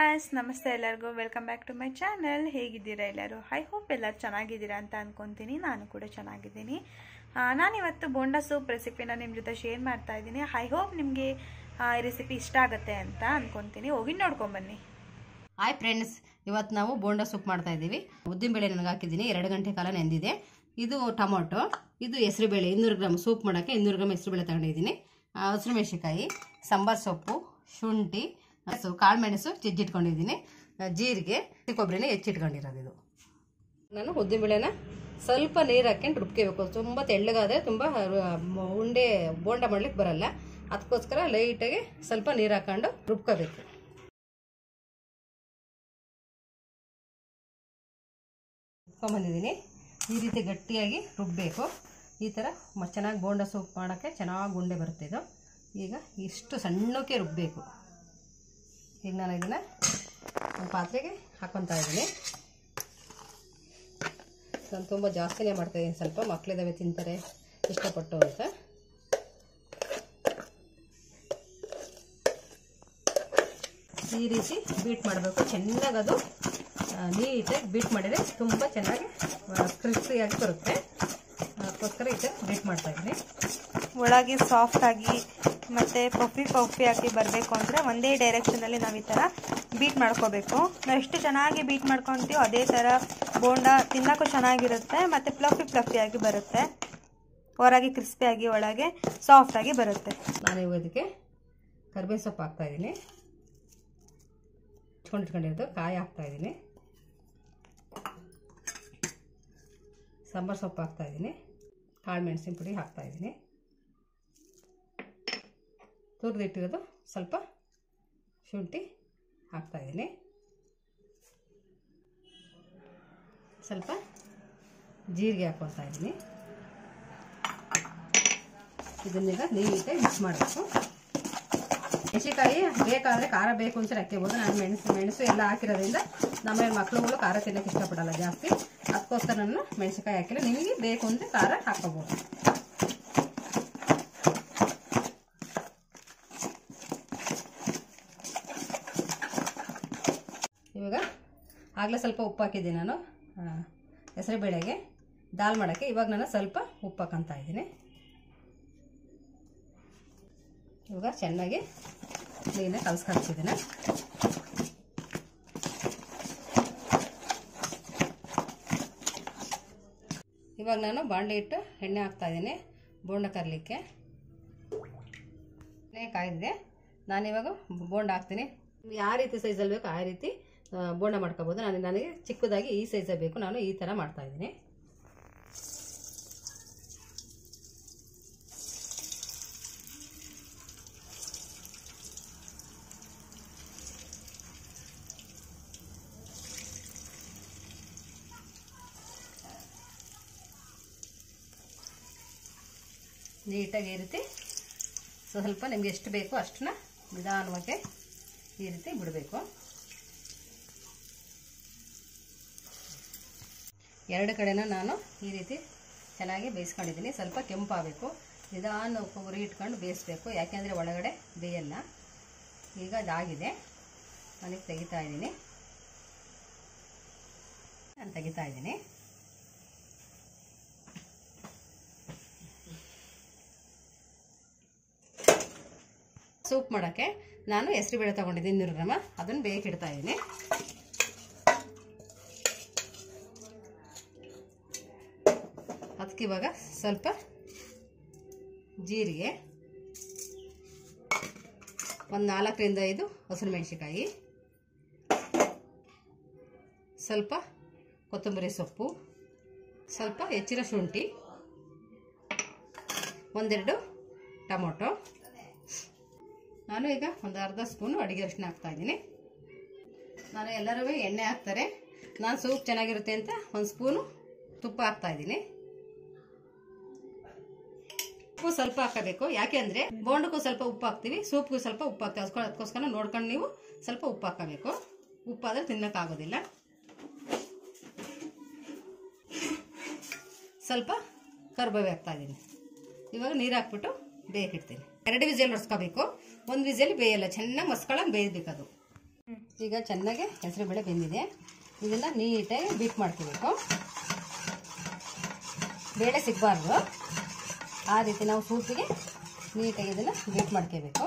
Guys ನಮಸ್ತೆ ಎಲ್ಲರಿಗೂ welcome back to my channel ಹೇಗಿದ್ದೀರಾ ಎಲ್ಲರೂ ಐ ಹೋಪ್ ಎಲ್ಲರೂ ಚೆನ್ನಾಗಿದ್ದೀರಾ ಅಂತ ಅನ್ಕೊತೀನಿ ನಾನು ಕೂಡ ಚೆನ್ನಾಗಿದ್ದೀನಿ ಆ, ನಾನಿವತ್ತು ಬೋಂಡಾ ಸೂಪ್ ರೆಸಿಪಿನ ನಿಮ್ಮ ಜೊತೆ ಶೇರ್ ಮಾಡ್ತಾ ಇದ್ದೀನಿ ಐ ಹೋಪ್ ನಿಮಗೆ ಈ ರೆಸಿಪಿ ಇಷ್ಟ ಆಗುತ್ತೆ ಅಂತ ಅನ್ಕೊತೀನಿ ಹೋಗಿ ನೋಡ್ಕೊಂಬನ್ನಿ ಹಾಯ್ ಫ್ರೆಂಡ್ಸ್ ಇವತ್ತು ನಾವು ಬೋಂಡ ಸೂಪ್ ಮಾಡ್ತಾ ಇದ್ದೀವಿ ಉದ್ದಿನಬೇಳೆ ನನಗೆ ಹಾಕಿದ್ದೀನಿ ಎರಡು ಗಂಟೆ ಕಾಲ ನೆಂದಿದೆ ಇದು ಟೊಮೊಟೊ ಇದು ಹೆಸರುಬೇಳೆ ಇನ್ನೂರು ಗ್ರಾಮ್ ಸೂಪ್ ಮಾಡೋಕ್ಕೆ ಇನ್ನೂರು ಗ್ರಾಮ್ ಹೆಸರುಬೇಳೆ ತಗೊಂಡಿದ್ದೀನಿ ಆ, ಹಸಿರು ಮೆಣಸಿಕಾಯಿ ಸಾಂಬಾರ್ ಸೊಪ್ಪು ಶುಂಠಿ ಹಸು ಕಾಳು ಮೆಣಸು ಜಜ್ಜಿಟ್ಕೊಂಡಿದ್ದೀನಿ ಆ, ಜೀರಿಗೆ ಹಸಿ ಕೊಬ್ಬರಿನ ಹೆಚ್ಚಿಟ್ಕೊಂಡಿರೋದು ಇದು ನಾನು ಉದ್ದಿನಬೇಳೆನ ಸ್ವಲ್ಪ ನೀರು ಹಾಕ್ಕೊಂಡು ರುಬ್ಕೋಬೇಕು ತುಂಬ ತೆಳ್ಳಗಾದರೆ ತುಂಬ ರು- ಉಂಡೆ ಬೋಂಡ ಮಾಡ್ಲಿಕ್ಕೆ ಬರಲ್ಲ ಅದಕ್ಕೋಸ್ಕರ ಲೈಟಾಗಿ ಸ್ವಲ್ಪ ನೀರು ಹಾಕೊಂಡು ರುಬ್ಕೋಬೇಕು ಬಂದಿದ್ದೀನಿ ಈ ರೀತಿ ಗಟ್ಟಿಯಾಗಿ ರುಬ್ಬಬೇಕು ಈ ಥರ ಮ ಚೆನ್ನಾಗಿ ಬೋಂಡ ಸೂಪ್ ಮಾಡೋಕ್ಕೆ ಚೆನ್ನಾಗಿ ಉಂಡೆ ಬರುತ್ತೆ ಇದು ಈಗ ಇಷ್ಟು ಸಣ್ಣಕ್ಕೆ ರುಬ್ಬಬೇಕು ಈಗ ನಾನು ಇದನ್ನು ಒಂದು ಪಾತ್ರೆಗೆ ಹಾಕ್ಕೊತಾ ಇದ್ದೀನಿ ನಾನು ತುಂಬ ಜಾಸ್ತಿನೇ ಮಾಡ್ತಾಯಿದ್ದೀನಿ ಸ್ವಲ್ಪ ಮಕ್ಕಳಿದ್ದಾವೆ ತಿಂತಾರೆ ಇಷ್ಟಪಟ್ಟು ಅಂತ ಈ ರೀತಿ ಬೀಟ್ ಮಾಡಬೇಕು ಚೆನ್ನಾಗಿ ಅದು ಆ, ನೀಟಾಗಿ ಬೀಟ್ ಮಾಡಿದರೆ ತುಂಬ ಚೆನ್ನಾಗಿ ಕ್ರಿಸ್ಪಿಯಾಗಿ ಬರುತ್ತೆ ಅದಕ್ಕೋಸ್ಕರ ಈ ಥರ ಬೀಟ್ ಮಾಡ್ತಾ ಇದ್ದೀನಿ ಒಳಗೆ ಸಾಫ್ಟ್ ಆಗಿ ಮತ್ತು ಪಫಿ ಪಫಿ ಆಗಿ ಬರಬೇಕು ಅಂದರೆ ಒಂದೇ ಡೈರೆಕ್ಷನಲ್ಲಿ ನಾವು ಈ ಥರ ಬೀಟ್ ಮಾಡ್ಕೋಬೇಕು ನಾವು ಎಷ್ಟು ಚೆನ್ನಾಗಿ ಬೀಟ್ ಮಾಡ್ಕೊತೀವೋ ಅದೇ ಥರ ಬೋಂಡ ತಿನ್ನೋಕ್ಕೂ ಚೆನ್ನಾಗಿರುತ್ತೆ ಮತ್ತು ಫ್ಲಫಿ ಫ್ಲಫಿಯಾಗಿ ಬರುತ್ತೆ ಹೊರಗೆ ಕ್ರಿಸ್ಪಿಯಾಗಿ ಒಳಗೆ ಸಾಫ್ಟಾಗಿ ಬರುತ್ತೆ ನಾನು ಇವಾಗ ಇದಕ್ಕೆ ಕರಿಬೇವು ಸೊಪ್ಪು ಹಾಕ್ತಾ ಇದ್ದೀನಿ ಇಟ್ಕೊಂಡು ಇಟ್ಕೊಂಡಿರೋದು ಕಾಯಿ ಹಾಕ್ತಾ ಇದ್ದೀನಿ ಸಾಂಬಾರು ಸೊಪ್ಪು ಹಾಕ್ತಾ ಇದ್ದೀನಿ ಕಾಳು ಮೆಣಸಿನ ಪುಡಿ ಹಾಕ್ತಾ ಇದ್ದೀನಿ ತುರಿದಿಟ್ಟಿರೋದು ಸ್ವಲ್ಪ ಶುಂಠಿ ಹಾಕ್ತಾ ಇದ್ದೀನಿ ಸ್ವಲ್ಪ ಜೀರಿಗೆ ಹಾಕ್ಕೊತಾ ಇದ್ದೀನಿ ಇದನ್ನೆಲ್ಲ ನೀಟಾಗಿ ಮಿಕ್ಸ್ ಮಾಡಬೇಕು ಮೆಣಸಿಕಾಯಿ ಬೇಕಾದರೆ ಖಾರ ಬೇಕು ಅಂತ ಹಾಕ್ಬೋದು ನಾನು ಮೆಣಸು ಮೆಣಸು ಎಲ್ಲ ಹಾಕಿರೋದ್ರಿಂದ ನಮ್ಮನೆ ಮಕ್ಳುಗಳು ಖಾರ ತಿನ್ನೋಕೆ ಇಷ್ಟಪಡಲ್ಲ ಜಾಸ್ತಿ ಅದಕ್ಕೋಸ್ಕರ ನಾನು ಮೆಣಸಿಕಾಯಿ ಹಾಕಿಲ್ಲ ನಿಮಗೆ ಬೇಕು ಅಂದರೆ ಖಾರ ಹಾಕೋಬೋದು ಇವಾಗ ಆಗಲೇ ಸ್ವಲ್ಪ ಉಪ್ಪು ಹಾಕಿದ್ದೀನಿ ನಾನು ಹೆಸರು ಬೇಳೆಗೆ ದಾಲ್ ಮಾಡೋಕ್ಕೆ ಇವಾಗ ನಾನು ಸ್ವಲ್ಪ ಉಪ್ಪು ಹಾಕೊಂತ ಇದ್ದೀನಿ ಇವಾಗ ಚೆನ್ನಾಗಿ ಕ್ಲೀನಾಗಿ ಕಲಸ್ಕೊಳ್ತಿದ್ದೀನಿ ಇವಾಗ ನಾನು ಬಾಣಲೆ ಇಟ್ಟು ಎಣ್ಣೆ ಹಾಕ್ತಾ ಇದ್ದೀನಿ ಬೋಂಡ ಕರಲಿಕ್ಕೆ ಎಣ್ಣೆ ಕಾಯ್ದಿದೆ ನಾನಿವಾಗ ಬೋಂಡ ಹಾಕ್ತೀನಿ ನಿಮ್ಗೆ ಯಾವ ರೀತಿ ಸೈಜಲ್ಲಿ ಬೇಕು ಆ ರೀತಿ ಆ, ಬೋಂಡ ಮಾಡ್ಕೋಬೋದು ನಾನು ನನಗೆ ಚಿಕ್ಕದಾಗಿ ಈ ಸೈಜಲ್ಲಿ ಬೇಕು ನಾನು ಈ ಥರ ಮಾಡ್ತಾ ಇದ್ದೀನಿ ನೀಟಾಗಿ ಈ ರೀತಿ ಸ್ವಲ್ಪ ನಿಮ್ಗೆ ಎಷ್ಟು ಬೇಕೋ ಅಷ್ಟನ್ನ ನಿಧಾನವಾಗಿ ಈ ರೀತಿ ಬಿಡಬೇಕು ಎರಡು ಕಡೆನ ನಾನು ಈ ರೀತಿ ಚೆನ್ನಾಗಿ ಬೇಯಿಸ್ಕೊಂಡಿದ್ದೀನಿ ಸ್ವಲ್ಪ ಕೆಂಪಾಗಬೇಕು ನಿಧಾನ ಉರಿ ಇಟ್ಕೊಂಡು ಬೇಯಿಸ್ಬೇಕು ಯಾಕೆಂದರೆ ಒಳಗಡೆ ಬೇಯಲ್ಲ ಈಗ ಅದಾಗಿದೆ ನನಗೆ ತೆಗಿತಾ ಇದ್ದೀನಿ ನಾನು ತೆಗಿತಾ ಇದ್ದೀನಿ ಸೂಪ್ ಮಾಡೋಕ್ಕೆ ನಾನು ಹೆಸರು ಬೇಳೆ ತೊಗೊಂಡಿದ್ದೀನಿ ಇನ್ನೂರು ಗ್ರಾಮ ಅದನ್ನು ಬೇಯಕ್ಕೆ ಇಡ್ತಾ ಇದ್ದೀನಿ ಅದಕ್ಕೆ ಇವಾಗ ಸ್ವಲ್ಪ ಜೀರಿಗೆ ಒಂದು ನಾಲ್ಕರಿಂದ ಐದು ಹಸಿರು ಮೆಣಸಿಕಾಯಿ ಸ್ವಲ್ಪ ಕೊತ್ತಂಬರಿ ಸೊಪ್ಪು ಸ್ವಲ್ಪ ಹೆಚ್ಚಿನ ಶುಂಠಿ ಒಂದೆರಡು ಟೊಮೊಟೊ ನಾನು ಈಗ ಒಂದು ಅರ್ಧ ಸ್ಪೂನು ಅಡುಗೆ ಅರಿಶಿನ ಹಾಕ್ತಾ ಇದ್ದೀನಿ ನಾನು ಎಲ್ಲರೂ ಎಣ್ಣೆ ಹಾಕ್ತಾರೆ ನಾನು ಸೂಪ್ ಚೆನ್ನಾಗಿರುತ್ತೆ ಅಂತ ಒಂದು ಸ್ಪೂನು ತುಪ್ಪ ಹಾಕ್ತಾ ಇದ್ದೀನಿ ಉಪ್ಪು ಸ್ವಲ್ಪ ಹಾಕಬೇಕು ಯಾಕೆ ಅಂದರೆ ಬೋಂಡಕ್ಕೂ ಸ್ವಲ್ಪ ಉಪ್ಪು ಹಾಕ್ತೀವಿ ಸೂಪ್ಗೂ ಸ್ವಲ್ಪ ಉಪ್ಪು ಹಾಕ್ತೀವಿ ಅದಕ್ಕೋ ಅದಕ್ಕೋಸ್ಕರ ನೋಡ್ಕೊಂಡು ನೀವು ಸ್ವಲ್ಪ ಉಪ್ಪು ಹಾಕಬೇಕು ಉಪ್ಪಾದರೆ ತಿನ್ನೋಕ್ಕಾಗೋದಿಲ್ಲ ಸ್ವಲ್ಪ ಕರ್ಬೇವು ಹಾಕ್ತಾ ಇದ್ದೀನಿ ಇವಾಗ ನೀರು ಹಾಕ್ಬಿಟ್ಟು ಬೇಯಕ್ಕಿಡ್ತೀನಿ ಎರಡು ವಿಸಲ್ ಹೊಡ್ಸ್ಕೋಬೇಕು ಒಂದು ವಿಸಲ್ ಬೇಯಲ್ಲ ಚೆನ್ನಾಗಿ ಮಸ್ಕೊಳಂಗೆ ಬೇಯಬೇಕು ಅದು ಈಗ ಚೆನ್ನಾಗಿ ಹೆಸರುಬೇಳೆ ಬೆಂದಿದೆ ಇದನ್ನು ನೀಟಾಗಿ ಬೀಟ್ ಮಾಡ್ಕೋಬೇಕು ಬೇಳೆ ಸಿಗಬಾರ್ದು ಆ ರೀತಿ ನಾವು ಸೂಪಿಗೆ ನೀಟಾಗಿ ಇದನ್ನು ಬೀಟ್ ಮಾಡ್ಕೋಬೇಕು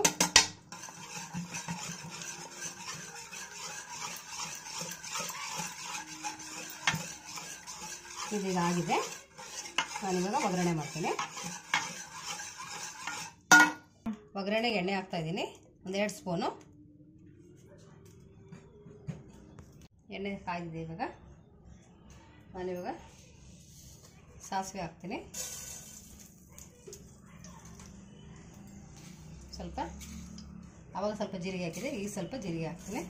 ಇದೀಗ ಆಗಿದೆ ನಾನಿವಾಗ ಒಗ್ಗರಣೆ ಮಾಡ್ತೀನಿ ಒಗ್ಗರಣೆಗೆ ಎಣ್ಣೆ ಹಾಕ್ತಾ ಇದ್ದೀನಿ ಒಂದೆರಡು ಸ್ಪೂನು ಎಣ್ಣೆ ಕಾಯ್ದಿದೆ ಇವಾಗ ನಾನಿವಾಗ ಸಾಸಿವೆ ಹಾಕ್ತೀನಿ ಸ್ವಲ್ಪ ಆವಾಗ ಸ್ವಲ್ಪ ಜೀರಿಗೆ ಹಾಕಿದೆ ಈಗ ಸ್ವಲ್ಪ ಜೀರಿಗೆ ಹಾಕ್ತೀನಿ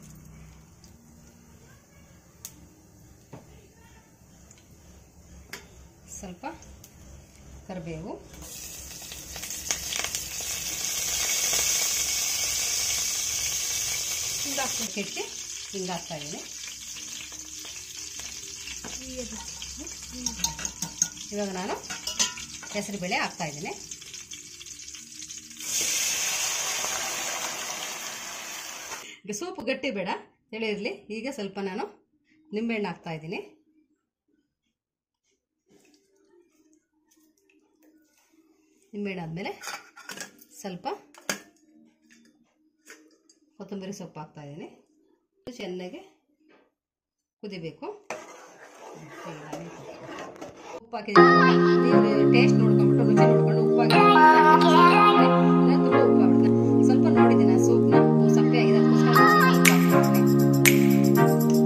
ಸ್ವಲ್ಪ ಕರಿಬೇವು ಕೆಚ್ಚಿ ಹಿಂಗೆ ಹಾಕ್ತಾ ಇದ್ದೀನಿ ಇವಾಗ ನಾನು ಹೆಸರು ಬೇಳೆ ಹಾಕ್ತಾ ಇದ್ದೀನಿ ಈಗ ಸೂಪು ಗಟ್ಟಿ ಬೇಡ ತಿಳಿ ಇರಲಿ ಈಗ ಸ್ವಲ್ಪ ನಾನು ನಿಂಬೆಹಣ್ಣು ಹಾಕ್ತಾ ಇದ್ದೀನಿ ನಿಂಬೆಹಣ್ಣು ಆದಮೇಲೆ ಸ್ವಲ್ಪ ಕೊತ್ತಂಬರಿ ಸೊಪ್ಪು ಹಾಕ್ತಾ ಇದ್ದೀನಿ ಚೆನ್ನಾಗಿ ಕುದಿಬೇಕು ಉಪ್ಪು ಹಾಕಿದ್ದೀನಿ ಟೇಸ್ಟ್ ನೋಡ್ಕೊಂಡ್ಬಿಟ್ಟು ರುಚಿ ನೋಡ್ಕೊಂಡು ಉಪ್ಪು ಹಾಕಿ ತುಂಬ ಉಪ್ಪು ಆಗ್ಬಿಡುತ್ತೆ ಸ್ವಲ್ಪ ನೋಡಿದ್ದೀನಿ ಸೂಪ್ನ ಸಪ್ಪೆ ಆಗಿದೆ ಅದಕ್ಕೋಸ್ಕರ ಸ್ವಲ್ಪ ಉಪ್ಪು ಹಾಕ್ತೀನಿ.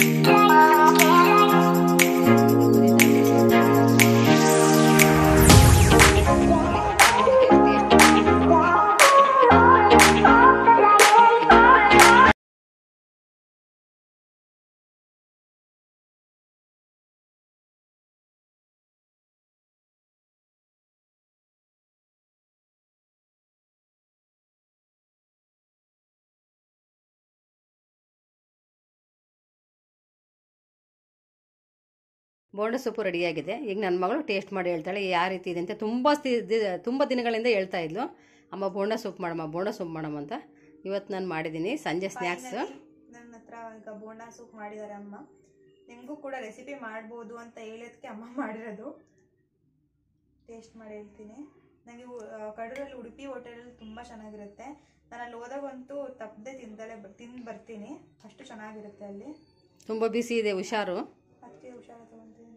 ಬೋಂಡ ಸೊಪ್ಪು ರೆಡಿಯಾಗಿದೆ ಈಗ ನನ್ನ ಮಗಳು ಟೇಸ್ಟ್ ಮಾಡಿ ಹೇಳ್ತಾಳೆ ಯಾವ ರೀತಿ ಇದೆ ಅಂತ ತುಂಬ ತುಂಬ ದಿನಗಳಿಂದ ಹೇಳ್ತಾ ಇದ್ಲು ಅಮ್ಮ ಬೋಂಡ ಸೊಪ್ಪು ಮಾಡಮ್ಮ ಬೋಂಡ ಸೊಪ್ಪು ಮಾಡಮ್ಮ ಅಂತ ಇವತ್ತು ನಾನು ಮಾಡಿದ್ದೀನಿ ಸಂಜೆ ಸ್ನ್ಯಾಕ್ಸ್ ನನ್ನ ಹತ್ರ ಈಗ ಬೋಂಡಾ ಸೂಪ್ ಮಾಡಿದ್ದಾರೆ ಅಮ್ಮ ನಿಮಗೂ ಕೂಡ ರೆಸಿಪಿ ಮಾಡ್ಬೋದು ಅಂತ ಹೇಳೋದಕ್ಕೆ ಅಮ್ಮ ಮಾಡಿರೋದು ಟೇಸ್ಟ್ ಮಾಡಿ ಹೇಳ್ತೀನಿ ನನಗೆ ಕಡೂರಲ್ಲಿ ಉಡುಪಿ ಹೋಟೆಲಲ್ಲಿ ತುಂಬ ಚೆನ್ನಾಗಿರುತ್ತೆ ನಾನು ಅಲ್ಲಿ ಹೋದಾಗಂತೂ ತಪ್ಪದೆ ತಿಂದಲೇ ಬ ತಿಂದು ಬರ್ತೀನಿ ಅಷ್ಟು ಚೆನ್ನಾಗಿರುತ್ತೆ ಅಲ್ಲಿ ತುಂಬ ಬಿಸಿ ಇದೆ ಹುಷಾರು ಅದಕ್ಕೆ ಹುಷಾರ ತೊಗೊತೀನಿ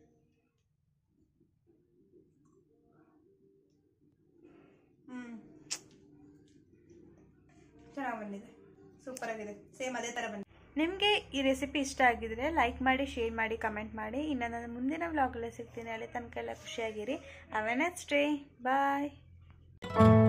ಹ್ಞೂ ಚೆನ್ನಾಗಿ ಬಂದಿದೆ ಸೂಪರ್ ಆಗಿದೆ ಸೇಮ್ ಅದೇ ಥರ ಬಂದಿದೆ ನಿಮಗೆ ಈ ರೆಸಿಪಿ ಇಷ್ಟ ಆಗಿದ್ರೆ ಲೈಕ್ ಮಾಡಿ ಶೇರ್ ಮಾಡಿ ಕಮೆಂಟ್ ಮಾಡಿ ಇನ್ನು ನಾನು ಮುಂದಿನ ವ್ಲಾಗಲ್ಲೇ ಸಿಗ್ತೀನಿ ಅಲ್ಲಿ ತನಕ ಎಲ್ಲ ಖುಷಿಯಾಗಿರಿ ಅವೆನೆಸ್ ಡೇ ಬಾಯ್